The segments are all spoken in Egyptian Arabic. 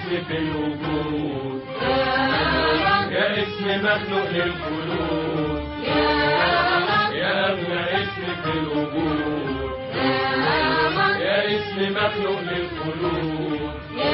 اسم في الوجود يا اسم مخلوق للخلود يا أغلى اسم في الوجود يا اسم مخلوق للخلود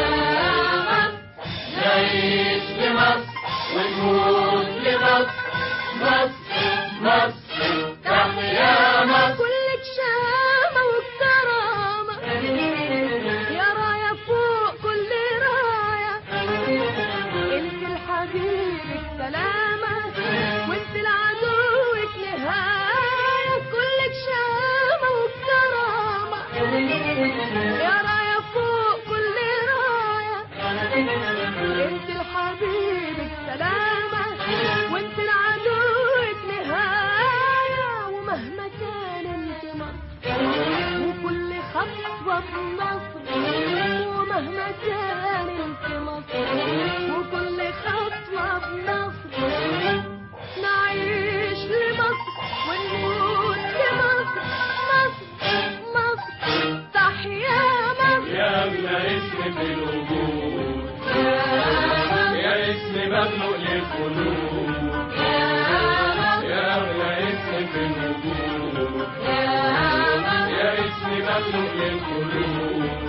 نعيش لمصر ونموت لمصر مصر مصر تحيا مصر كلك شامة وكرامة يا راية فوق كل راية انت الحبيب السلامة وانت العدو نهاية كلك شامة وكرامة يا راية فوق كل راية انت الحبيب السلامة وانت العدو نهاية ومهما كان انت مصر وكل خطوة بمصر ومهما كان انت مصر وكل خطوة بمصر نعيش لمصر ونموت لمصر مصر مصر تحيا مصر يا أغلى اسم في الوجود يا اسم مخلوق للخلود يا أغلى اسم في الوجود يا اسم مخلوق للخلود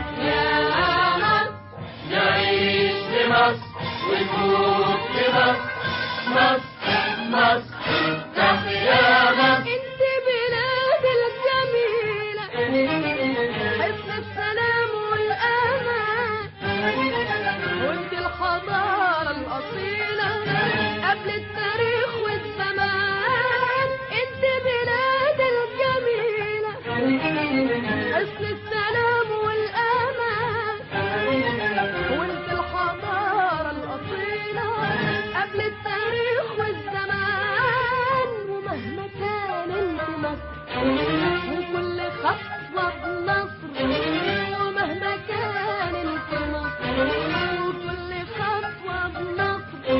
نعيش لمصر ونموت لمصر مصر مصر تحيا مصر انت بلاد الجميلة حسن السلام والأمان وانت الحضارة الأصيلة قبل التاريخ والزمان انت بلاد الجميلة حسن السلام والأمان وانت الحضارة الأصيلة قبل التاريخ والزمان ومهما كان انت مصر وكل خطوة بنصر ومهما كان انت مصر وكل خطوة بنصر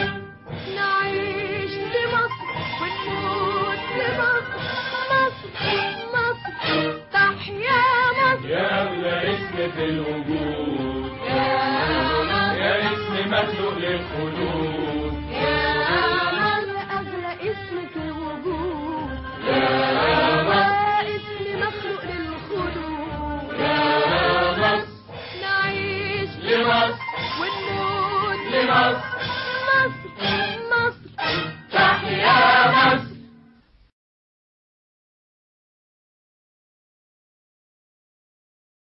نعيش لمصر ونموت لمصر مصر مصر تحيا مصر يا أغلى اسم في الوجود يا اسم مخلوق للخلود أغلى أغلى اسم في الوجود يا اسم مخلوق للخلود يا مصر نعيش لمصر ونموت لمصر